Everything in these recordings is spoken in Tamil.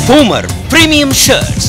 Homer Premium Shirts.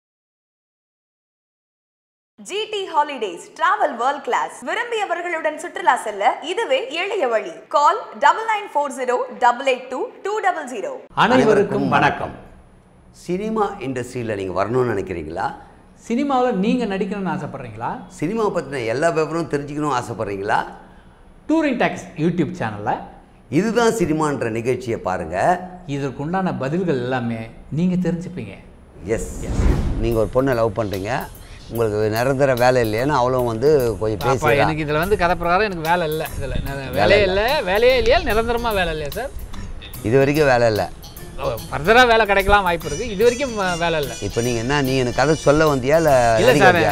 GT holidays travel world class விரும்பியவர்களுடன் சுற்றுலா செல்ல இதுவே எளிய வழி call double nine four zero double eight two two double zero அனைவருக்கும் வணக்கம் சினிமா இண்டஸ்ட்ரியில் நீங்கள் வரணும்னு நினைக்கிறீங்களா சினிமாவில் நீங்கள் நடிக்கணும்னு ஆசைப்பட்றீங்களா சினிமா பற்றின எல்லா பேப்பரும் தெரிஞ்சுக்கணும் ஆசைப்பட்றீங்களா டூரிங் டாக்ஸ் யூடியூப் சேனலில் இதுதான் சினிமான்ற நிகழ்ச்சியை பாருங்கள் இதற்குண்டான பதில்கள் எல்லாமே நீங்கள் தெரிஞ்சுப்பீங்க எஸ் நீங்கள் ஒரு பொண்ணை லவ் பண்ணுறீங்க உங்களுக்கு நிரந்தர வேலை இல்லையான்னு அவளும் வந்து கொஞ்சம் அப்பா பேசுகிறா எனக்கு இதில் வந்து கதை பிரகாரம் எனக்கு வேலை இல்லை இதில் வேலையே இல்லை வேலையே இல்லையா நிரந்தரமாக வேலை இல்லையா சார் இது வரைக்கும் வேலை இல்லை ஃபர்தராக வேலை கிடைக்கலாம் வாய்ப்பு இருக்குது இது வரைக்கும் அஹ், வேலை இல்லை இப்போ நீங்கள் என்ன நீ எனக்கு கதை சொல்ல வந்தியா இல்லை இல்ல நடிக்க சார். வந்தியா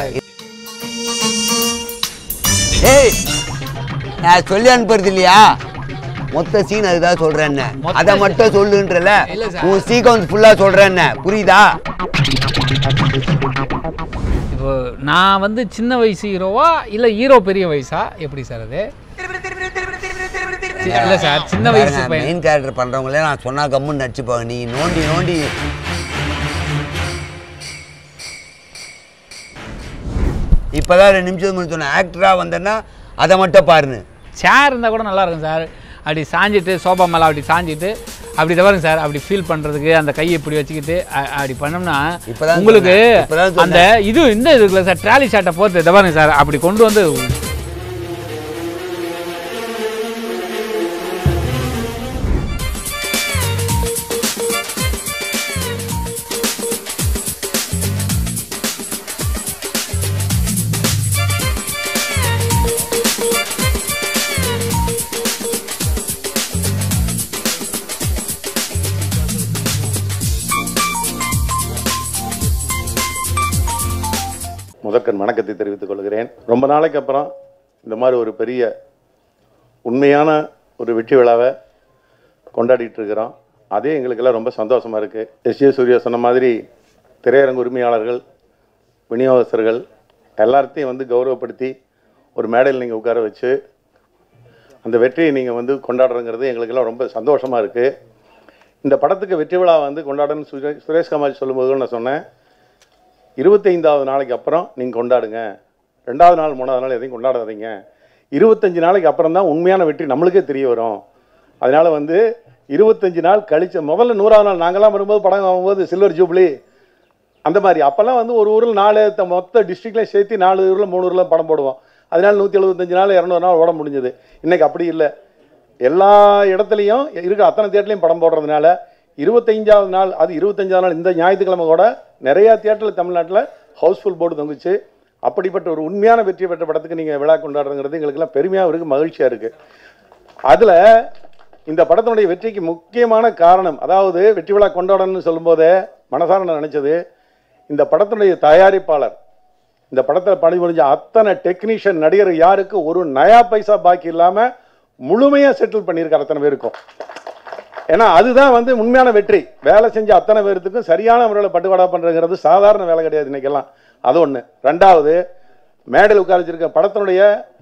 ஏய் நான் சொல்லி அனுப்புறது இல்லையா மொத்த சீன் அதுதான் சொல்கிறேன் மொத்த அதை scene. மட்டும் சொல்லுன்றல இல்ல சார். உன் சீக்வன்ஸ் ஃபுல்லாக சொல்கிறேன் புரியுதா இப்போ நான் வந்து சின்ன வயசு ஹீரோவா இல்லை ஹீரோ பெரிய வயசா எப்படி சார் அது இல்லை சார் சின்ன வயசு பையன் மெயின் கேரக்டர் பண்றவங்களே நான் சொன்னா கம்முன்னு நடிச்சுப்பாங்க நீ நோண்டி நோண்டி இப்பதான் ரெண்டு நிமிஷம் முன்னாடி சொன்ன ஆக்டரா வந்தேன்னா அதை மட்டும் பாருன்னு சேர் இருந்தால் கூட நல்லா இருக்கும் சார் அப்படி சாஞ்சிட்டு சோபா மேலே அப்படி சாஞ்சிட்டு அப்படி தவறுங்க சார் அப்படி ஃபீல் பண்ணுறதுக்கு அந்த கையை இப்படி வச்சுக்கிட்டு அ- அப்படி பண்ணோம்னா இப்பதான் உங்களுக்கு சொன்னேன். இப்பதான் சொன்னேன். அந்த இது இந்த இருக்குல்ல சார் ட்ராலி ஷாட்டை போட்டு தவறுங்க சார் அப்படி கொண்டு வந்து முதற்கண் வணக்கத்தை தெரிவித்துக் கொள்கிறேன் ரொம்ப நாளைக்கு அப்புறம் இந்த மாதிரி ஒரு பெரிய உண்மையான ஒரு வெற்றி விழாவை கொண்டாடிட்டு இருக்கிறோம் அதே எங்களுக்கெல்லாம் ரொம்ப சந்தோஷமா இருக்கு எஸ் ஏ சூர்யா சொன்ன மாதிரி திரையரங்கு உரிமையாளர்கள் விநியோகஸ்தர்கள் எல்லாத்தையும் வந்து கௌரவப்படுத்தி ஒரு மேடையில் நீங்கள் உட்கார வச்சு அந்த வெற்றியை நீங்கள் வந்து கொண்டாடுறங்கிறது எங்களுக்கெல்லாம் ரொம்ப சந்தோஷமா இருக்கு இந்த படத்துக்கு வெற்றி விழா வந்து கொண்டாடணும்னு சுரே சுரேஷ் கமால் சொல்லும்போது நான் சொன்னேன் இருபத்தைந்தாவது நாளைக்கு அப்புறம் நீங்கள் கொண்டாடுங்க ரெண்டாவது நாள் மூணாவது நாள் எதையும் கொண்டாடாதீங்க இருபத்தஞ்சு நாளைக்கு அப்புறம் தான் உண்மையான வெற்றி நம்மளுக்கே தெரிய வரும் அதனால வந்து இருபத்தஞ்சு நாள் கழிச்ச முதல்ல நூறாவது நாள் நாங்களாம் வரும்போது படம் ஆகும்போது சில்வர் ஜூப்ளி அந்த மாதிரி அப்போல்லாம் வந்து ஒரு ஊரில் நாலு த- மொத்த டிஸ்ட்ரிக்ட்லையும் சேர்த்து நாலு ஊரில் மூணு ஊரில் படம் போடுவோம் அதனால நூற்றி எழுபத்தஞ்சு நாள் இரநூறு நாள் ஓட முடிஞ்சது இன்னைக்கு அப்படி இல்லை எல்லா இடத்துலையும் இருக்கிற அத்தனை தேட்டர்லையும் படம் போடுறதுனால இருபத்தைஞ்சாவது நாள் அது இருபத்தஞ்சாவது நாள் இந்த ஞாயிற்றுக்கிழமை கூட நிறையா தியேட்டரில் தமிழ்நாட்டில் ஹவுஸ்ஃபுல் போர்டு தொங்குச்சு அப்படிப்பட்ட ஒரு உண்மையான வெற்றி பெற்ற படத்துக்கு நீங்கள் விழா கொண்டாடுறதுங்கிறது எங்களுக்கெல்லாம் பெருமையாக இருக்குது மகிழ்ச்சியாக இருக்குது அதில் இந்த படத்தினுடைய வெற்றிக்கு முக்கியமான காரணம் அதாவது வெற்றி விழா கொண்டாடணும்னு சொல்லும்போதே மனசார நான் நினச்சது இந்த படத்தினுடைய தயாரிப்பாளர் இந்த படத்தில் பணிபுரிஞ்ச அத்தனை டெக்னீஷியன் நடிகர் யாருக்கு ஒரு நயா பைசா பாக்கி இல்லாமல் முழுமையாக செட்டில் பண்ணியிருக்காரு அத்தனை பேருக்கும் ஏன்னா அதுதான் வந்து உண்மையான வெற்றி வேலை செஞ்ச அத்தனை பேர்த்துக்கும் சரியான முறையில் பட்டுவாடா பண்ணுறதுங்கிறது சாதாரண வேலை கிடையாது இன்னைக்கெல்லாம் அது ஒன்று ரெண்டாவது மேடையில் உட்கார வச்சிருக்க படத்தினுடைய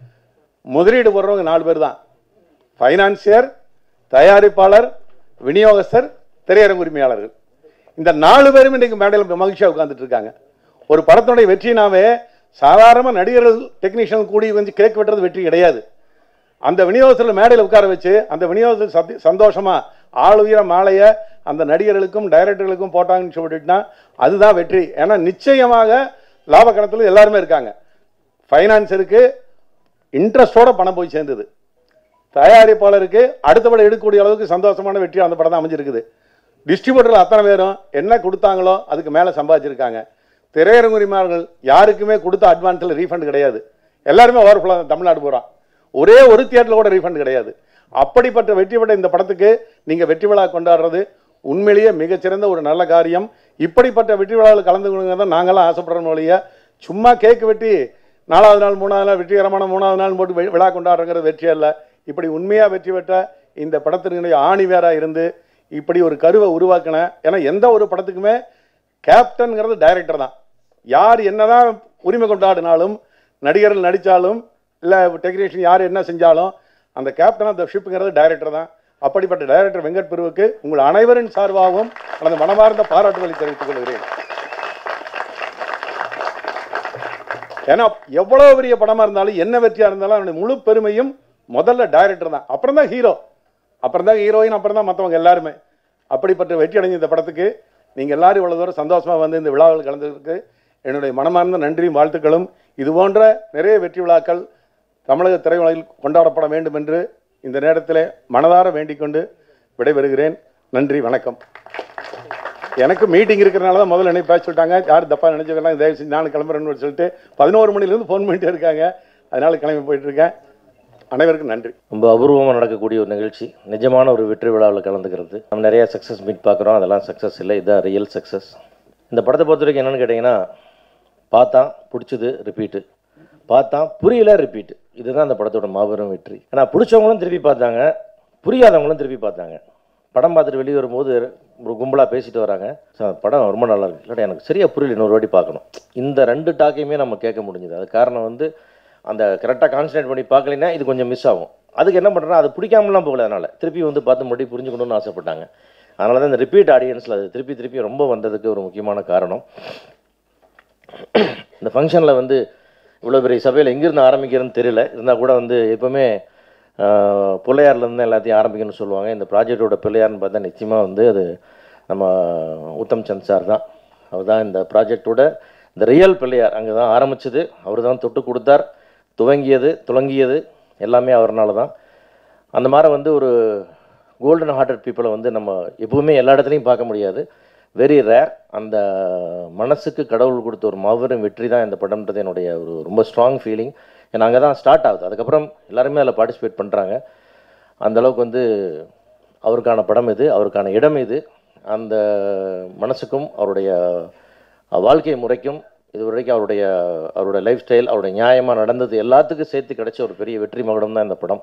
முதலீடு போடுறவங்க நாலு பேர் தான் ஃபைனான்சியர் தயாரிப்பாளர் விநியோகஸ்தர் திரையரங்கு உரிமையாளர்கள் இந்த நாலு பேரும் இன்றைக்கு மேடையில் மகிழ்ச்சியாக உட்கார்ந்துட்டு இருக்காங்க ஒரு படத்தினுடைய வெற்றினாவே சாதாரண நடிகர்கள் டெக்னீஷியன் கூடி வந்து கேக் வெட்டுறது வெற்றி கிடையாது அந்த விநியோகத்தில் மேடையில் உட்கார வச்சு அந்த விநியோகத்தில் சத்தி சந்தோஷமா ஆளுயர மாலையை அந்த நடிகர்களுக்கும் டைரக்டர்களுக்கும் போட்டாங்கன்னு சொல்லிட்டுனா அதுதான் வெற்றி ஏன்னா நிச்சயமாக லாப கணத்தில் எல்லாருமே இருக்காங்க ஃபைனான்ஸருக்கு இன்ட்ரெஸ்டோட பணம் போய் சேர்ந்தது தயாரிப்பாளருக்கு அடுத்த படம் எடுக்கக்கூடிய அளவுக்கு சந்தோஷமான வெற்றி அந்த படம் தான் அமைஞ்சிருக்குது டிஸ்ட்ரிபியூட்டர்கள் அத்தனை பேரும் என்ன கொடுத்தாங்களோ அதுக்கு மேலே சம்பாதிச்சிருக்காங்க திரையரங்கு உரிமையாளர்கள் யாருக்குமே கொடுத்த அட்வான்ஸில் ரீஃபண்ட் கிடையாது எல்லாருமே ஓவர்ஃபுல்லாக தமிழ்நாடு போகிறான் ஒரே ஒரு தியேட்டரில் கூட ரீஃபண்ட் கிடையாது அப்படிப்பட்ட வெற்றி பெற்ற இந்த படத்துக்கு நீங்கள் வெற்றி விழா கொண்டாடுறது உண்மையிலேயே மிகச்சிறந்த ஒரு நல்ல காரியம் இப்படிப்பட்ட வெற்றி விழாவில் கலந்து கொள்ளுங்க தான் நாங்களாம் ஆசைப்படுறோம் ஒழிய சும்மா கேக் வெட்டி நாலாவது நாள் மூணாவது நாள் வெற்றிகரமான மூணாவது நாள் போட்டு வி- விழா கொண்டாடுறங்கிறது வெற்றி அல்ல இப்படி உண்மையாக வெற்றி பெற்ற இந்த படத்தினுடைய ஆணி வேறா இருந்து இப்படி ஒரு கருவை உருவாக்கின ஏன்னா எந்த ஒரு படத்துக்குமே கேப்டன்ங்கிறது டைரக்டர் தான் யார் என்னதான் உரிமை கொண்டாடினாலும் நடிகர்கள் நடித்தாலும் இல்லை டெக்னீஷியன் யார் என்ன செஞ்சாலும் அந்த கேப்டன் ஆஃப் த ஷிப்புங்கிறது டைரக்டர் தான் அப்படிப்பட்ட டைரக்டர் வெங்கட் பிரபுவுக்கு உங்கள் அனைவரின் சார்பாகவும் எனது மனமார்ந்த பாராட்டுகளை தெரிவித்துக் கொள்கிறேன் ஏன்னா எவ்வளவு பெரிய படமா இருந்தாலும் என்ன வெற்றியா இருந்தாலும் அவனுடைய முழு பெருமையும் முதல்ல டைரக்டர் தான் அப்புறம் தான் ஹீரோ அப்புறம் தான் ஹீரோயின் அப்புறம் தான் மற்றவங்க எல்லாருமே அப்படிப்பட்ட வெற்றி அடைஞ்ச இந்த படத்துக்கு நீங்க எல்லாரும் இவ்வளவு தூரம் சந்தோஷமா வந்து இந்த விழாவில் கலந்ததுக்கு என்னுடைய மனமார்ந்த நன்றியும் வாழ்த்துக்களும் இது போன்ற நிறைய வெற்றி விழாக்கள் தமிழக திரையுலகில் கொண்டாடப்பட வேண்டும் என்று இந்த நேரத்தில் மனதார வேண்டிக் கொண்டு விடைபெறுகிறேன் நன்றி வணக்கம் எனக்கு மீட்டிங் இருக்கிறனால தான் முதல்ல என்ன பேச சொல்லிட்டாங்க யார் தப்பா நினைச்சுக்கலாம் தயவு செஞ்சு நானும் கிளம்புறேன்னு சொல்லிட்டு பதினோரு மணிலேருந்து ஃபோன் பண்ணிட்டே இருக்காங்க அதனால கிளம்பி போயிட்டு இருக்கேன் அனைவருக்கும் நன்றி ரொம்ப அபூர்வமாக நடக்கக்கூடிய ஒரு நிகழ்ச்சி நிஜமான ஒரு வெற்றி விழாவில் கலந்துக்கிறது நம்ம நிறைய சக்ஸஸ் மீட் பார்க்குறோம் அதெல்லாம் சக்ஸஸ் இல்லை இதுதான் ரியல் சக்ஸஸ் இந்த படத்தை பொறுத்த வரைக்கும் என்னென்னு கேட்டிங்கன்னா பார்த்தா பிடிச்சது ரிப்பீட்டு பார்த்தா புரியல ரிப்பீட்டு இதுதான் அந்த படத்தோட மாபெரும் வெற்றி ஆனால் பிடிச்சவங்களும் திருப்பி பார்த்தாங்க புரியாதவங்களும் திருப்பி பார்த்தாங்க படம் பார்த்துட்டு வெளியே வரும்போது ஒரு கும்பலாக பேசிட்டு வராங்க "சார், படம் ரொம்ப நல்லா இருக்கு இல்லாட்டா எனக்கு சரியாக புரியல இன்னொரு வாட்டி பார்க்கணும் இந்த ரெண்டு டாக்கையுமே நம்ம கேட்க முடிஞ்சுது அது காரணம் வந்து அந்த கரெக்டாக கான்சன்ட்ரேட் பண்ணி பார்க்கலைன்னா இது கொஞ்சம் மிஸ் ஆகும் அதுக்கு என்ன பண்ணுறேன்னா அது பிடிக்காமலாம் போகல அதனால் திருப்பி வந்து பார்த்து மறுபடியும் புரிஞ்சுக்கணும்னு ஆசைப்பட்டாங்க அதனால தான் இந்த ரிப்பீட் ஆடியன்ஸில் அது திருப்பி திருப்பி ரொம்ப வந்ததுக்கு ஒரு முக்கியமான காரணம் இந்த ஃபங்க்ஷனில் வந்து இவ்வளோ பெரிய சபையில் எங்கேருந்து ஆரம்பிக்கிறதுன்னு தெரியல இருந்தால் கூட வந்து எப்போவுமே ஆஹ், பிள்ளையார்லேருந்து எல்லாத்தையும் ஆரம்பிக்கணும்னு சொல்லுவாங்க இந்த ப்ராஜெக்டோட பிள்ளையார்னு பார்த்தா நிச்சயமாக வந்து அது நம்ம உத்தம் சந்த் சார் தான் அவர் தான் இந்த ப்ராஜெக்டோட இந்த ரியல் பிள்ளையார் அங்கே தான் ஆரம்பிச்சது அவர் தான் தொட்டு கொடுத்தார் துவங்கியது துவங்கியது எல்லாமே அவர்னால தான் அந்த மாதிரி வந்து ஒரு கோல்டன் ஹார்ட்டட் பீப்புளை வந்து நம்ம எப்பவுமே எல்லா இடத்துலையும் பார்க்க முடியாது வெரி ரேர் அந்த மனசுக்கு கடவுள் கொடுத்த ஒரு மாபெரும் வெற்றி தான் இந்த படம்ன்றது என்னுடைய ஒரு ரொம்ப ஸ்ட்ராங் ஃபீலிங் ஏன்னா அங்கே தான் ஸ்டார்ட் ஆகுது அதுக்கப்புறம் எல்லாருமே அதில் பார்ட்டிசிபேட் பண்ணுறாங்க அந்த அளவுக்கு வந்து அவருக்கான படம் இது அவருக்கான இடம் இது அந்த மனசுக்கும் அவருடைய வாழ்க்கை முறைக்கும் இது வரைக்கும் அவருடைய அவருடைய லைஃப் ஸ்டைல் அவருடைய நியாயமாக நடந்தது எல்லாத்துக்கும் சேர்த்து கிடைச்ச ஒரு பெரிய வெற்றி மகுடம் தான் இந்த படம்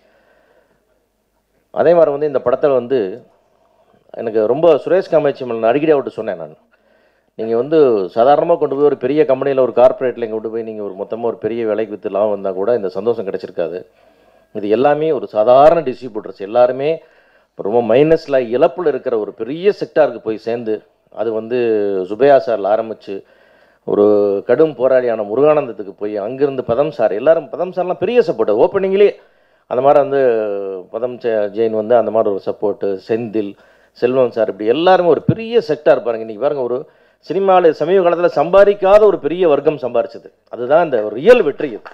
அதே மாதிரி வந்து இந்த படத்தில் வந்து எனக்கு ரொம்ப சுரேஷ் காமாட்சி மேலே நான் அடிக்கடி அவர்கிட்ட சொன்னேன் நான் நீங்கள் வந்து சாதாரணமாக கொண்டு போய் ஒரு பெரிய கம்பெனியில் ஒரு கார்ப்பரேட்டில் இங்கே கொண்டு போய் நீங்கள் ஒரு மொத்தமாக ஒரு பெரிய விலைக்கு விற்று லாபம் வந்தால் கூட இந்த சந்தோஷம் கிடைச்சிருக்காது இது எல்லாமே ஒரு சாதாரண டிஸ்ட்ரிபியூட்டர்ஸ் எல்லாருமே ரொம்ப மைனஸில் இழப்பில் இருக்கிற ஒரு பெரிய செக்டாருக்கு போய் சேர்ந்து அது வந்து சுபையா சாரில் ஆரம்பித்து ஒரு கடும் போராளியான முருகானந்தத்துக்கு போய் அங்கிருந்து பதம் சார் எல்லாரும் பதம் சார்லாம் பெரிய சப்போர்ட் ஓப்பனிங்லேயே அந்த மாதிரி வந்து பதம் ஜெ- ஜெயின் வந்து அந்த மாதிரி ஒரு சப்போர்ட்டு செந்தில் செல்வம் சார் இப்படி எல்லாருமே ஒரு பெரிய செக்டார் பாருங்க இன்னைக்கு பாருங்க ஒரு சினிமாவில் சமீப காலத்தில் சம்பாதிக்காத ஒரு பெரிய வர்க்கம் சம்பாரிச்சது அதுதான் இந்த ரியல் வெற்றி இது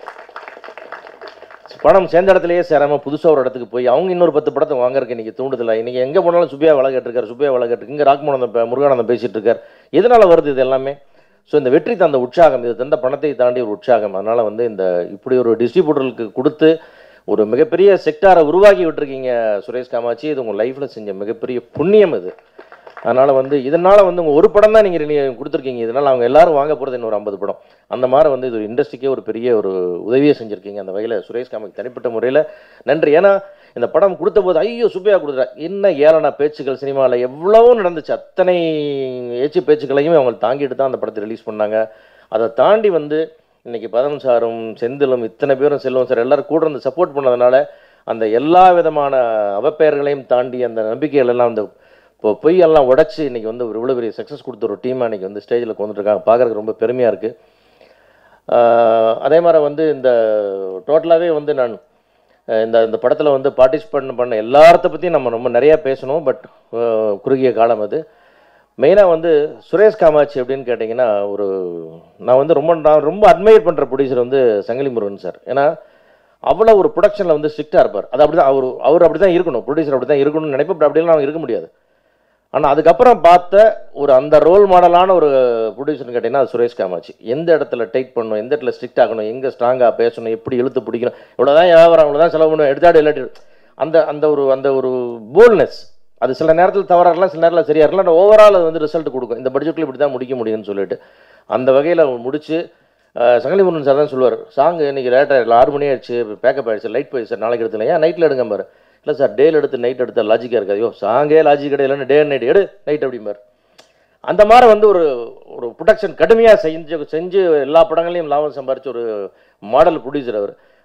பணம் சேர்ந்த இடத்துலயே சேராம புதுசாக ஒரு இடத்துக்கு போய் அவங்க இன்னொரு பத்து படத்தை வாங்குறதுக்கு இன்னைக்கு தூண்டுதல இன்னைக்கு எங்கே போனாலும் சுப்பியா வள கேட்டிருக்காரு சுப்பியா வள கேட்டு இங்கே ராக்மோனந்தம் பே- முருகானந்தம் பேசிட்டு இருக்கார் எதனால வருது இது எல்லாமே ஸோ இந்த வெற்றி தந்த உற்சாகம் இது தந்த பணத்தை தாண்டி ஒரு உற்சாகம் அதனால வந்து இந்த இப்படி ஒரு டிஸ்ட்ரிபியூட்டருக்கு கொடுத்து ஒரு மிகப்பெரிய செக்டாரை உருவாக்கி விட்டுருக்கீங்க சுரேஷ் காமாட்சி இது உங்கள் லைஃப்பில் செஞ்ச மிகப்பெரிய புண்ணியம் இது அதனால் வந்து இதனால் வந்து உங்கள் ஒரு படம் தான் நீங்கள் நீங்கள் கொடுத்துருக்கீங்க இதனால் அவங்க எல்லாரும் வாங்க போகிறது இன்னொரு ஐம்பது படம் அந்த மாதிரி வந்து இது ஒரு இண்டஸ்ட்ரிக்கே ஒரு பெரிய ஒரு உதவியை செஞ்சுருக்கீங்க அந்த வகையில் சுரேஷ் காமிக்கு தனிப்பட்ட முறையில் நன்றி ஏன்னா இந்த படம் கொடுத்த போது ஐயோ சுப்பையா கொடுத்துட்டா என்ன ஏளன பேச்சுக்கள் சினிமாவில் எவ்வளவோ நடந்துச்சு அத்தனை ஏச்சு பேச்சுக்களையும் அவங்க தாங்கிட்டு தான் அந்த படத்தை ரிலீஸ் பண்ணாங்க அதை தாண்டி வந்து இன்னைக்கு பதம் சாரும் செந்திலும் இத்தனை பேரும் செல்வம் சார் எல்லாரும் கூட இருந்து சப்போர்ட் பண்ணதுனால அந்த எல்லா விதமான அவப்பெயர்களையும் தாண்டி அந்த நம்பிக்கைகள் எல்லாம் அந்த இப்போ பொய்யெல்லாம் உடைச்சு இன்னைக்கு வந்து ஒரு இவ்வளோ பெரிய சக்ஸஸ் கொடுத்த ஒரு டீமாக இன்னைக்கு வந்து ஸ்டேஜில் கொண்டுருக்காங்க பார்க்கறதுக்கு ரொம்ப பெருமையாக இருக்குது அதே மாதிரி வந்து இந்த டோட்டலாகவே வந்து நான் அஹ், இந்த இந்த படத்தில் வந்து பார்ட்டிசிபேட் பண்ண எல்லாத்த பற்றியும் நம்ம ரொம்ப நிறையா பேசணும் பட் குறுகிய காலம் அது மெயினாக வந்து சுரேஷ் காமாட்சி அப்படின்னு கேட்டிங்கன்னா ஒரு நான் வந்து ரொம்ப நான் ரொம்ப அட்மையர் பண்ணுற ப்ரொடியூசர் வந்து சங்கிலி முருகன் சார் ஏன்னா அவ்வளோ ஒரு ப்ரொடக்ஷனில் வந்து ஸ்ட்ரிக்டாக இருப்பார் அது அப்படி தான் அவர் அவர் அப்படி தான் இருக்கணும் ப்ரொடியூசர் அப்படி தான் இருக்கணும்னு நினைப்போம் அப்படி அப்படிலாம் அவங்க இருக்க முடியாது ஆனால் அதுக்கப்புறம் பார்த்த ஒரு அந்த ரோல் மாடலான ஒரு ப்ரொடியூசர்னு கேட்டிங்கன்னா அது சுரேஷ் காமாட்சி எந்த இடத்துல டைட் பண்ணணும் எந்த இடத்துல ஸ்ட்ரிக்ட் ஆகணும் எங்கே ஸ்ட்ராங்காக பேசணும் எப்படி இழுத்து பிடிக்கணும் இவ்வளோ தான் வியாபாரம் இவ்வளோ தான் செலவு பண்ணணும் எடுத்தாடு இல்லாட்டி அந்த அந்த ஒரு அந்த ஒரு போல்னஸ் அது சில நேரத்தில் தவறாக இருக்கலாம் சில நேரத்தில் சரியாக இருக்கலாம் ஓவரால் அது வந்து ரிசல்ட் கொடுக்கும் இந்த பட்ஜெட்டில் இப்படி தான் முடிக்க முடியும்னு சொல்லிட்டு அந்த வகையில் முடிச்சு அஹ், சங்கலி முருகன் சார் தான் சொல்லுவார் சாங் இன்னைக்கு லேட்டாக ஆறு மணி ஆயிடுச்சு பேக்கப் ஆயிடுச்சு லைட் போயிடுச்சு சார் நாளைக்கு எடுத்துல ஏன் நைட்டில் எடுங்க பாரு இல்லை சார் டேல எடுத்து நைட் எடுத்தா லாஜிக்காக இருக்காது ஐயோ சாங்கே லாஜிக் கிடையாது டே நைட் எடு நைட் அப்படிம்பார் அந்த மாதிரி வந்து ஒரு ஒரு ப்ரொடக்ஷன் கடுமையாக செஞ்சு செஞ்சு எல்லா படங்களையும் லாபம் சம்பாரிச்ச ஒரு மாடல் ப்ரொடியூசர் அவர்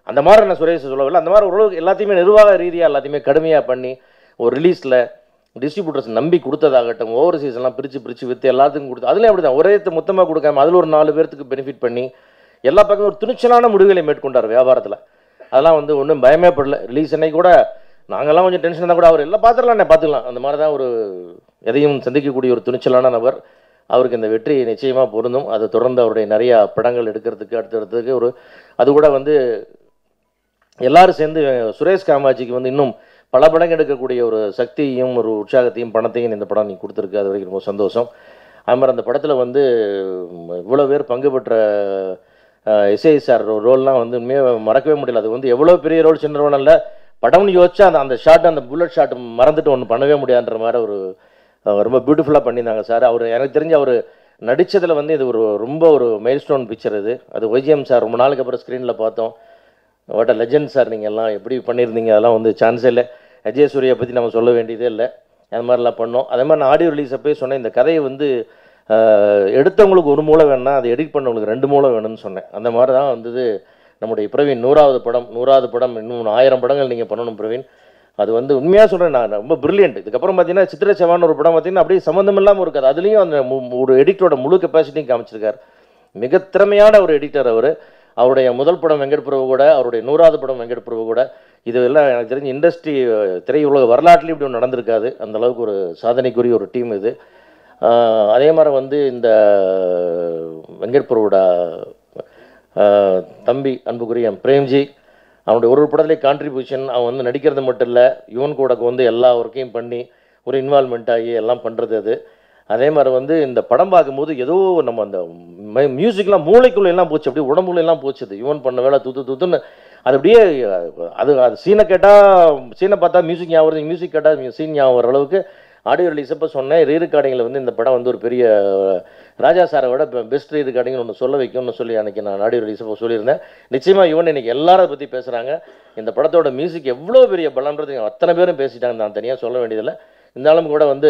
அந்த மாதிரி நான் சுரேஷ் சொல்லவில்லை அந்த மாதிரி ஓரளவுக்கு எல்லாத்தையுமே நிர்வாக ரீதியாக எல்லாத்தையுமே கடுமையாக பண்ணி ஒரு ரிலீஸில் டிஸ்ட்ரிபியூட்டர்ஸ் நம்பி கொடுத்ததாகட்டும் ஓவர்சீஸ் எல்லாம் பிரித்து பிரித்து விற்று எல்லாத்துக்கும் கொடுத்து அதுலேயும் அப்படி தான் ஒரே மொத்தமாக கொடுக்காம அதில் ஒரு நாலு பேர்த்துக்கு பெனிஃபிட் பண்ணி எல்லா பக்கமும் ஒரு துணிச்சலான முடிவுகளை மேற்கொண்டார் வியாபாரத்தில் அதெல்லாம் வந்து ஒன்றும் பயமே படல ரிலீஸ் அன்னைக்கு கூட நாங்கெல்லாம் கொஞ்சம் டென்ஷன் தான் கூட அவர் எல்லாம் பார்த்துடலாம் பார்த்துக்கலாம் அந்த மாதிரி தான் ஒரு எதையும் சந்திக்கக்கூடிய ஒரு துணிச்சலான நபர் அவருக்கு இந்த வெற்றி நிச்சயமாக பொருந்தும் அது தொடர்ந்து அவருடைய நிறையா படங்கள் எடுக்கிறதுக்கு அடுத்தடுத்ததுக்கு ஒரு அது கூட வந்து எல்லாரும் சேர்ந்து சுரேஷ் காமாட்சிக்கு வந்து இன்னும் பல படங்கள் எடுக்கக்கூடிய ஒரு சக்தியையும் ஒரு உற்சாகத்தையும் பணத்தையும் இந்த படம் நீ கொடுத்துருக்கு அது வரைக்கும் ரொம்ப சந்தோஷம் அது மாதிரி அந்த படத்தில் வந்து இவ்வளோ பேர் பங்கு பெற்ற எஸ்ஐ சார் ரோல்லாம் வந்து உண்மையாக மறக்கவே முடியல அது வந்து எவ்வளோ பெரிய ரோல் சின்ன ரோல் இல்லை படம்னு யோசிச்சா அந்த அந்த ஷாட் அந்த புல்லட் ஷாட் மறந்துட்டு ஒன்று பண்ணவே முடியாதுன்ற மாதிரி ஒரு அஹ், ரொம்ப பியூட்டிஃபுல்லாக பண்ணியிருந்தாங்க சார் அவர் எனக்கு தெரிஞ்சு அவர் நடித்ததில் வந்து இது ஒரு ரொம்ப ஒரு மைல்ஸ்டோன் பிக்சர் இது அது ஒய்ஜிஎம் சார் ரொம்ப நாளுக்கு அப்புறம் ஸ்க்ரீனில் பார்த்தோம் வாட் அ லெஜண்ட் சார் நீங்கள் எல்லாம் எப்படி பண்ணியிருந்தீங்க அதெல்லாம் வந்து சான்ஸே இல்லை அஜய் சூர்யா பற்றி நம்ம சொல்ல வேண்டியதே இல்லை அது மாதிரிலாம் பண்ணோம் அதே மாதிரி நான் ஆடியோ ரிலீஸ் அப்போயே சொன்னேன் இந்த கதையை வந்து ஆஹ், எடுத்தவங்களுக்கு ஒரு மூளை வேணும்னா அதை எடிட் பண்ணவங்களுக்கு ரெண்டு மூளை வேணும்னு சொன்னேன் அந்த மாதிரி தான் வந்தது நம்முடைய பிரவீன் நூறாவது படம் நூறாவது படம் இன்னும் ஆயிரம் படங்கள் நீங்கள் பண்ணணும் பிரவீன் அது வந்து உண்மையாக சொல்கிறேன் நான் ரொம்ப பிரில்லியன்ட் இதுக்கப்புறம் பார்த்தீங்கன்னா சித்திரை செவான் ஒரு படம் பார்த்தீங்கன்னா அப்படியே சம்மந்தம் இல்லாமல் இருக்காது அதுலேயும் அந்த மு- மு- ஒரு எடிட்டரோட முழு கெப்பாசிட்டியும் காமிச்சிருக்காரு மிக திறமையான ஒரு எடிட்டர் அவர் அவருடைய முதல் படம் வெங்கட் பிரபு கூட அவருடைய நூறாவது படம் வெங்கட் பிரபு கூட இது எல்லாம் எனக்கு தெரிஞ்சு இண்டஸ்ட்ரி திரையுலக வரலாற்றுலையும் இப்படி ஒன்று நடந்திருக்காது அந்த அளவுக்கு ஒரு சாதனைக்குரிய ஒரு டீம் இது ஆஹ் அதே மாதிரி வந்து இந்த வெங்கட் பிரபுவோட ஆஹ் தம்பி அன்புக்குரிய பிரேம்ஜி அவனுடைய ஒரு ஒரு படத்துலேயே கான்ட்ரிபியூஷன் அவன் வந்து நடிக்கிறது மட்டும் இல்லை யுவன் கூட வந்து எல்லா ஒர்க்கையும் பண்ணி ஒரு இன்வால்மெண்ட் ஆகி எல்லாம் பண்ணுறது அது அதே மாதிரி வந்து இந்த படம் பார்க்கும்போது ஏதோ நம்ம அந்த மியூசிக்லாம் மூளைக்குள்ள எல்லாம் போச்சு அப்படியே உடம்புல எல்லாம் போச்சு அது யுவன் பண்ண வேலை தூத்து தூத்துன்னு அது அப்படியே அது அது சீனை கேட்டால் சீனை பார்த்தா மியூசிக் ஞாபகம் வருது மியூசிக் கேட்டால் சீன் ஞாபகம் வர அளவுக்கு ஆடியோ ரிலீஸ் அப்போ சொன்னேன் ரீ ரெக்கார்டிங்கில் வந்து இந்த படம் வந்து ஒரு பெரிய ராஜா சாரை விட பெஸ்ட் ரீ ரெக்கார்டிங் ஒன்று சொல்ல வைக்கும்னு சொல்லி அன்றைக்கி நான் ஆடியோ ரிலீஸ் அப்போ சொல்லியிருந்தேன் நிச்சயமாக யுவன் இன்னைக்கு எல்லாரை பற்றி பேசுகிறாங்க இந்த படத்தோட மியூசிக் எவ்வளோ பெரிய பலன்றது அத்தனை பேரும் பேசிட்டாங்க நான் தனியாக சொல்ல வேண்டியதில்லை இருந்தாலும் கூட வந்து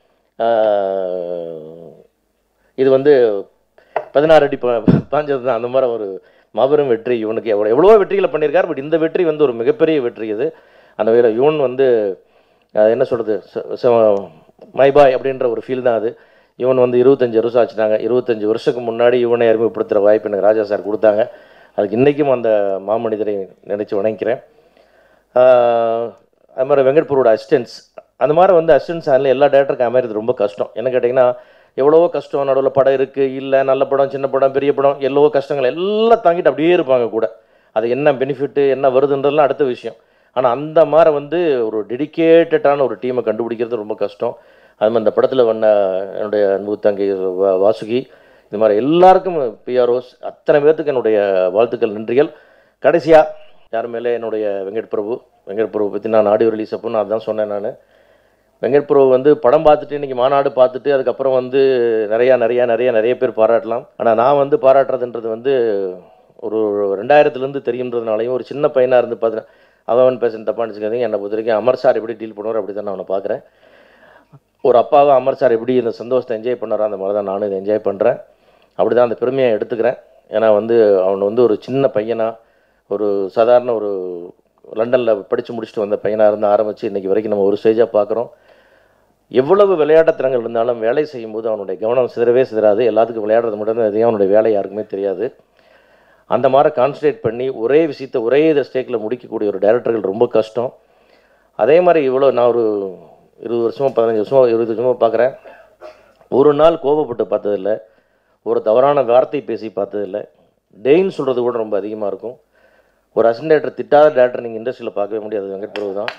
ஆஹ், இது வந்து பதினாறு அடி பா- பாஞ்சது தான் அந்த மாதிரி ஒரு மாபெரும் வெற்றி இவனுக்கு எவ்வளோ எவ்வளவோ வெற்றிகளை பண்ணியிருக்காரு பட் இந்த வெற்றி வந்து ஒரு மிகப்பெரிய வெற்றி இது அந்த வகையில் யுவன் வந்து அஹ், என்ன சொல்கிறது மைபாய் அப்படின்ற ஒரு ஃபீல் தான் அது இவன் வந்து இருபத்தஞ்சி வருஷம் ஆச்சுட்டாங்க இருபத்தஞ்சி வருஷத்துக்கு முன்னாடி இவனை அறிமுகப்படுத்துகிற வாய்ப்பு எனக்கு ராஜா சார் கொடுத்தாங்க அதுக்கு இன்றைக்கும் அந்த மாமனிதரை நினைச்சு வணங்கிக்கிறேன் ஆஹ், அது மாதிரி வெங்கட்பூரோட அசிஸ்டன்ஸ் அந்த மாதிரி வந்து அசிஸ்டன்ஸ் அதில் எல்லா டேரக்டருக்கும் அமைறது ரொம்ப கஷ்டம் என்ன கேட்டிங்கன்னா எவ்வளவோ கஷ்டம் நடுவில் படம் இருக்குது இல்லை நல்ல படம் சின்ன படம் பெரிய படம் எவ்வளவோ கஷ்டங்கள் எல்லாம் தாங்கிட்டு அப்படியே இருப்பாங்க கூட அது என்ன பெனிஃபிட்டு என்ன வருதுன்றதுலாம் அடுத்த விஷயம் ஆனால் அந்த மாதிரி வந்து ஒரு டெடிக்கேட்டடான ஒரு டீமை கண்டுபிடிக்கிறது ரொம்ப கஷ்டம் அது மாதிரி இந்த படத்தில் வந்த என்னுடைய அன்பு தங்கை வா- வாசுகி இது மாதிரி எல்லாருக்கும் பிஆர்ஓஸ் அத்தனை பேர்த்துக்கு என்னுடைய வாழ்த்துக்கள் நன்றிகள் கடைசியாக யார் மேலே என்னுடைய வெங்கட் பிரபு வெங்கட் பிரபு பற்றி நான் ஆடியோ ரிலீஸ் அப்போ நான் அதான் சொன்னேன் நான் வெங்கட் பிரபு வந்து படம் பார்த்துட்டு இன்றைக்கி மாநாடு பார்த்துட்டு அதுக்கப்புறம் வந்து நிறையா நிறையா நிறைய நிறைய பேர் பாராட்டலாம் ஆனால் நான் வந்து பாராட்டுறதுன்றது வந்து ஒரு ரெண்டாயிரத்துலேருந்து தெரியுன்றதுனாலையும் ஒரு சின்ன பையனாக இருந்து பார்த்தேன் அவன் பேசுன தப்பாக நினச்சிக்காதீங்க என்னை பொறுத்த வரைக்கும் அமர் சார் எப்படி டீல் பண்ணுவார் அப்படி தான் நான் அவனை பார்க்குறேன் ஒரு அப்பாவை அமர் சார் எப்படி இந்த சந்தோஷத்தை என்ஜாய் பண்ணாரோ அந்த மாதிரி தான் நானும் இதை என்ஜாய் பண்ணுறேன் அப்படி தான் அந்த பெருமையை எடுத்துக்கிறேன் ஏன்னா வந்து அவன் வந்து ஒரு சின்ன பையனா ஒரு சாதாரண ஒரு லண்டனில் படித்து முடிச்சுட்டு வந்த பையனாக இருந்து ஆரம்பித்து இன்றைக்கி வரைக்கும் நம்ம ஒரு ஸ்டேஜாக பார்க்குறோம் எவ்வளவு விளையாட்டுத் திறங்கள் இருந்தாலும் வேலை செய்யும்போது அவனுடைய கவனம் சிதறவே சிதறாது எல்லாத்துக்கும் விளையாடுறது மட்டும்தான் எதையும் அவனுடைய வேலை யாருக்குமே தெரியாது அந்த மாதிரி கான்சன்ட்ரேட் பண்ணி ஒரே விஷயத்தை ஒரே இதை ஸ்டேக்கில் முடிக்கக்கூடிய ஒரு டைரக்டர்கள் ரொம்ப கஷ்டம் அதே மாதிரி இவ்வளோ நான் ஒரு இருபது வருஷமா பதினஞ்சு வருஷமா இருபது வருஷமா பார்க்குறேன் ஒரு நாள் கோபப்பட்டு பார்த்ததில்ல ஒரு தவறான வார்த்தை பேசி பார்த்ததில்ல டெய்ன்னு சொல்கிறது கூட ரொம்ப அதிகமாக இருக்கும் ஒரு அசிஸ்டன்ட் டேரக்டர் திட்டாத டேரக்டர் நீங்கள் இண்டஸ்ட்ரியில் பார்க்கவே முடியாது வெங்கட் பிரபு தான்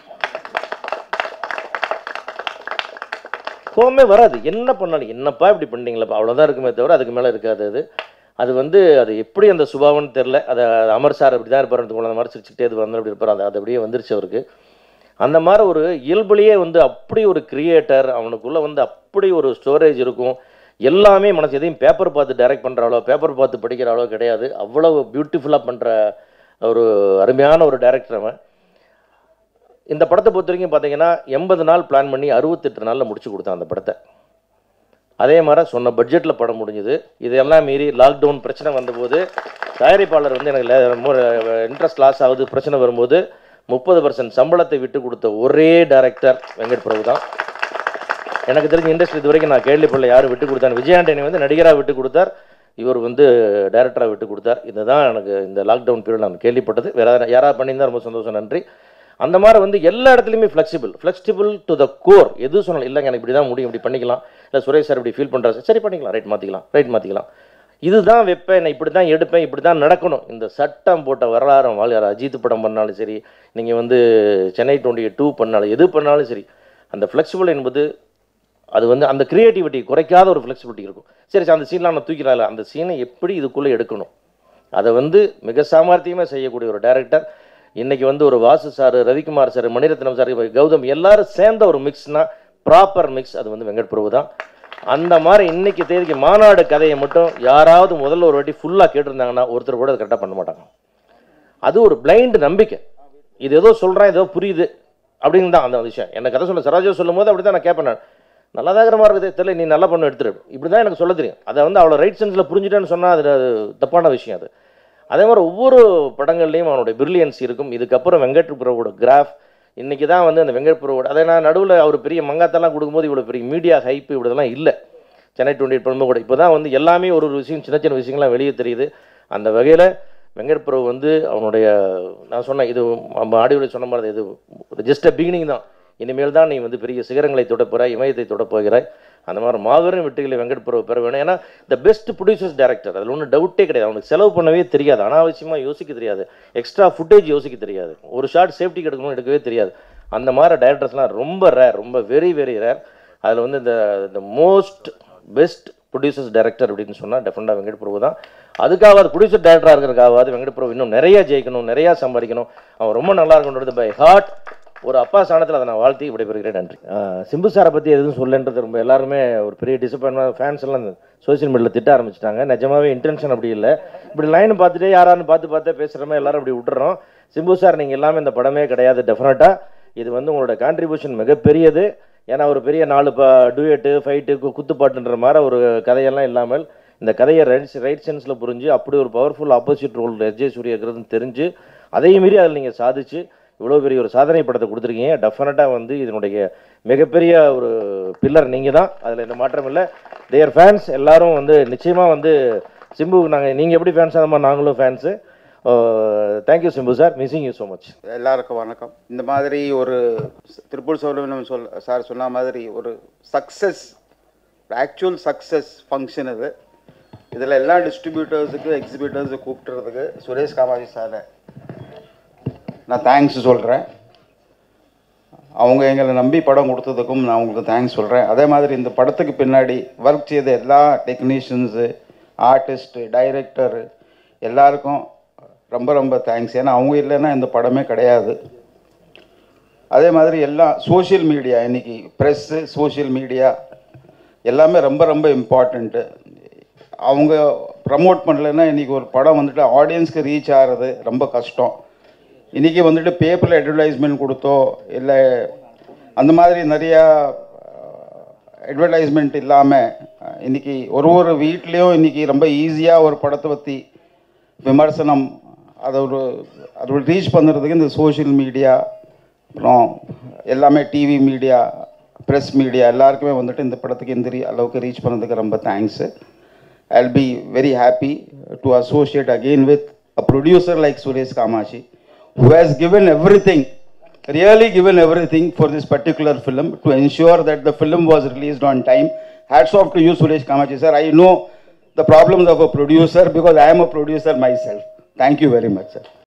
கோவமே வராது என்ன பண்ணாலும் என்னப்பா இப்படி பண்ணீங்களப்பா அவ்வளோதான் இருக்குமே தவிர அதுக்கு மேலே இருக்காது அது அது வந்து அது எப்படி அந்த சுபாவம்னு தெரில அதை அமர் சார் அப்படி தான் இருப்பார் அந்த மாதிரி சிரிச்சுக்கிட்டே அது வந்து அப்படி இருப்பார் அது அது அப்படியே வந்துருச்சு அவருக்கு அந்த மாதிரி ஒரு இயல்புலேயே வந்து அப்படி ஒரு கிரியேட்டர் அவனுக்குள்ளே வந்து அப்படி ஒரு ஸ்டோரேஜ் இருக்கும் எல்லாமே மனசு எதையும் பேப்பர் பார்த்து டைரக்ட் பண்ணுற அளோ பேப்பர் பார்த்து படிக்கிற அளோ கிடையாது அவ்வளவு பியூட்டிஃபுல்லாக பண்ணுற ஒரு அருமையான ஒரு டைரக்டர் அவன் இந்த படத்தை பொறுத்த வரைக்கும் பார்த்தீங்கன்னா எண்பது நாள் பிளான் பண்ணி அறுபத்தெட்டு நாளில் முடிச்சு கொடுத்தான் அந்த படத்தை அதே மாதிரி சொன்ன பட்ஜெட்டில் படம் முடிஞ்சுது இதெல்லாம் மீறி லாக்டவுன் பிரச்சனை வந்தபோது தயாரிப்பாளர் வந்து எனக்கு இன்ட்ரெஸ்ட் லாஸ் ஆகுது பிரச்சனை வரும்போது முப்பது பர்சன்ட் சம்பளத்தை விட்டு கொடுத்த ஒரே டைரக்டர் வெங்கட் பிரபு தான் எனக்கு தெரிஞ்ச இண்டஸ்ட்ரி இது வரைக்கும் நான் கேள்விப்படல யார் விட்டு கொடுத்தான்னு விஜயாண்டனி வந்து நடிகராக விட்டு கொடுத்தார் இவர் வந்து டைரக்டராக விட்டு கொடுத்தார் இதுதான் எனக்கு இந்த லாக்டவுன் பீரியட் நான் கேள்விப்பட்டது வேற யாரா- யாராவது பண்ணியிருந்தா ரொம்ப சந்தோஷம் நன்றி அந்த மாதிரி வந்து எல்லா இடத்துலையுமே flexible flexible to the core எது சொன்னாலும் இல்லைங்க எனக்கு இப்படி தான் முடியும் இப்படி பண்ணிக்கலாம் இல்லை சுரேஷ் சார் இப்படி ஃபீல் பண்ணுறாரு சரி பண்ணிக்கலாம் ரைட் மாற்றிக்கலாம் ரைட் மாற்றிக்கலாம் இதுதான் வைப்பேன் நான் இப்படி தான் எடுப்பேன் இப்படி தான் நடக்கணும் இந்த சட்டம் போட்ட வரலாறு வாழ் அஜித் படம் பண்ணாலும் சரி நீங்கள் வந்து சென்னை டுவெண்ட்டி டூ பண்ணாலும் எது பண்ணாலும் சரி அந்த ஃப்ளெக்சிபிள் என்பது அது வந்து அந்த கிரியேட்டிவிட்டி குறைக்காத ஒரு ஃப்ளெக்சிபிலிட்டி இருக்கும் சரி சார் அந்த சீன்லாம் நான் தூக்கிறாள் அந்த சீனை எப்படி இதுக்குள்ளே எடுக்கணும் அதை வந்து மிக சாமர்த்தியமாக செய்யக்கூடிய ஒரு டைரக்டர் இன்னைக்கு வந்து ஒரு Vasu sir Ravikumar sir Maniratnam sir Gautham எல்லாரும் சேர்ந்த ஒரு மிக்ஸ்னா ப்ராப்பர் மிக்ஸ் அது வந்து வெங்கட் பிரபு தான் அந்த மாதிரி இன்னைக்கு தேதிக்கு மாநாடு கதையை மட்டும் யாராவது முதல்ல ஒரு வாட்டி ஃபுல்லாக கேட்டிருந்தாங்கன்னா ஒருத்தர் கூட அதை கரெக்டாக பண்ண மாட்டாங்க அது ஒரு பிளைண்ட் நம்பிக்கை இது ஏதோ சொல்கிறேன் ஏதோ புரியுது அப்படின்னு தான் அந்த விஷயம் எனக்கு கதை சொல்ல சரோஜா சொல்லும் போது அப்படி தான் நான் கேட்பேன் நான் நல்லா தாகரமாக இருக்குது தெரியல நீ நல்லா பண்ண எடுத்துரு இப்படி தான் எனக்கு சொல்ல தெரியும் அதை வந்து அவ்வளோ ரைட் சென்ஸில் புரிஞ்சுட்டேன்னு சொன்னால் அது அது தப்பான விஷயம் அது அதே மாதிரி ஒவ்வொரு படங்கள்லையும் அவனுடைய பிரில்லியன்ஸ் இருக்கும் இதுக்கப்புறம் வெங்கட் பிரபுவோட கிராஃப் இன்னைக்கு தான் வந்து அந்த வெங்கட் பிரபுவோட அதை நான் நடுவில் அவர் பெரிய மங்காத்தெல்லாம் கொடுக்கும்போது இவ்வளோ பெரிய மீடியா ஹைப்பு இப்படிலாம் இல்லை சென்னை டுவெண்ட்டி எயிட் படமும் கூட இப்போ தான் வந்து எல்லாமே ஒரு ஒரு விஷயம் சின்ன சின்ன விஷயங்கள்லாம் வெளியே தெரியுது அந்த வகையில் வெங்கட் பிரபு வந்து அவனுடைய நான் சொன்னேன் இது நம்ம ஆடியோவில் சொன்ன மாதிரி இது ஒரு ஜஸ்ட் அ பிகினிங் தான் இனிமேல் தான் நீ வந்து பெரிய சிகரங்களை தொடப் போகிறாய் இமயத்தை தொடப் போகிறாய் அந்த மாதிரி மாபெரும் வெற்றிகளை வெங்கட் பிரபு பெற வேணும் ஏன்னா த பெஸ்ட் ப்ரொடியூசர்ஸ் டேரக்டர் அதில் ஒன்றும் டவுட்டே கிடையாது அவனுக்கு செலவு பண்ணவே தெரியாது அனாவசியமாக யோசிக்க தெரியாது எக்ஸ்ட்ரா ஃபுட்டேஜ் யோசிக்க தெரியாது ஒரு ஷார்ட் சேஃப்டி எடுக்கணும்னு எடுக்கவே தெரியாது அந்த மாதிரி டேரக்டர்ஸ்லாம் ரொம்ப ரேர் ரொம்ப வெரி வெரி ரேர் அதில் வந்து இந்த இந்த மோஸ்ட் பெஸ்ட் ப்ரொடியூசர்ஸ் டைரக்டர் அப்படின்னு சொன்னால் டெஃபினட்டாக வெங்கட் பிரபு தான் அதுக்காவது ப்ரொடியூசர் டேரக்டராக இருக்கிறக்காவது வெங்கட் பிரபு இன்னும் நிறைய ஜெயிக்கணும் நிறையா சம்பாதிக்கணும் அவன் ரொம்ப நல்லா இருக்கணுன்றது பை ஹார்ட் ஒரு அப்பா ஸ்தானத்தில் அதை நான் வாழ்த்தி விடைபெறுகிறேன் நன்றி ஆஹ் சிம்பு சாரை பற்றி எதுவும் சொல்லன்றது ரொம்ப எல்லாருமே ஒரு பெரிய டிசப்பாயின்மெண்ட் ஃபேன்ஸ் எல்லாம் சோஷியல் மீடியாவில் திட்ட ஆரம்பிச்சிட்டாங்க நிஜமாவே இன்டென்ஷன் அப்படி இல்லை இப்படி லைன் பார்த்துட்டே யாரான்னு பார்த்து பார்த்தே பேசுகிற மாதிரி எல்லாரும் அப்படி விட்டுறோம் சிம்பு சார் நீங்கள் எல்லாமே இந்த படமே கிடையாது டெஃபினட்டாக இது வந்து உங்களோட கான்ட்ரிபியூஷன் மிகப்பெரியது ஏன்னா ஒரு பெரிய நாலு ப டூயட்டு ஃபைட்டு குத்துப்பாட்டுன்ற மாதிரி ஒரு கதையெல்லாம் இல்லாமல் இந்த கதையை ரைட் ரைட் சென்ஸில் புரிஞ்சு அப்படி ஒரு powerful opposite role SJ Suryah இருக்கிறதுன்னு தெரிஞ்சு அதையும் மீறி அதில் நீங்கள் சாதிச்சு இவ்வளோ பெரிய ஒரு சாதனை படத்தை கொடுத்துருக்கீங்க டெஃபினட்டாக வந்து இதனுடைய மிகப்பெரிய ஒரு பில்லர் நீங்கள் தான் அதில் எந்த மாற்றம் இல்லை தேர் ஃபேன்ஸ் எல்லாரும் வந்து நிச்சயமாக வந்து சிம்பு நாங்கள் நீங்கள் எப்படி ஃபேன்ஸ் அந்த மாதிரி நாங்களும் fans thank you Simbu sir missing you so much எல்லாருக்கும் வணக்கம் இந்த மாதிரி ஒரு திருப்பூர் சௌரவனம் சொல் சார் சொன்ன மாதிரி ஒரு சக்ஸஸ் ஆக்சுவல் சக்ஸஸ் ஃபங்க்ஷன் இது இதில் எல்லா டிஸ்ட்ரிபியூட்டர்ஸுக்கு எக்ஸிபியூட்டர்ஸு கூப்பிட்டுறதுக்கு சுரேஷ் காமாஜி சாரை நான் தேங்க்ஸ் சொல்கிறேன் அவங்க எங்களை நம்பி படம் கொடுத்ததுக்கும் நான் உங்களுக்கு தேங்க்ஸ் சொல்கிறேன் அதே மாதிரி இந்த படத்துக்கு பின்னாடி ஒர்க் செய்த எல்லா டெக்னீஷியன்ஸு ஆர்டிஸ்ட்டு டைரக்டரு எல்லாருக்கும் ரொம்ப ரொம்ப தேங்க்ஸ் ஏன்னா அவங்க இல்லைன்னா இந்த படமே கிடையாது அதே மாதிரி எல்லாம் சோஷியல் மீடியா இன்னைக்கு ப்ரெஸ்ஸு சோஷியல் மீடியா எல்லாமே ரொம்ப ரொம்ப இம்பார்ட்டண்ட்டு அவங்க ப்ரமோட் பண்ணலைன்னா இன்றைக்கி ஒரு படம் வந்துட்டு ஆடியன்ஸ்க்கு ரீச் ஆகிறது ரொம்ப கஷ்டம் இன்றைக்கி வந்துட்டு பேப்பரில் அட்வர்டைஸ்மெண்ட் கொடுத்தோ இல்லை அந்த மாதிரி நிறையா அட்வர்டைஸ்மெண்ட் இல்லாமல் இன்றைக்கி ஒரு ஒரு வீட்லேயும் இன்றைக்கி ரொம்ப ஈஸியாக ஒரு படத்தை பற்றி விமர்சனம் அதை ஒரு அது ரீச் பண்ணுறதுக்கு இந்த சோஷியல் மீடியா அப்புறம் எல்லாமே டிவி மீடியா ப்ரெஸ் மீடியா எல்லாருக்குமே வந்துட்டு இந்த படத்துக்கு இந்த ரீ- அளவுக்கு ரீச் பண்ணதுக்கு ரொம்ப thanks I'll be very happy to associate again with a producer like Suresh Kamashi, who has given everything, really given everything for this particular film to ensure that the film was released on time. Hats off to you, Suresh Kamachi, sir. I know the problems of a producer because I am a producer myself. Thank you very much, sir.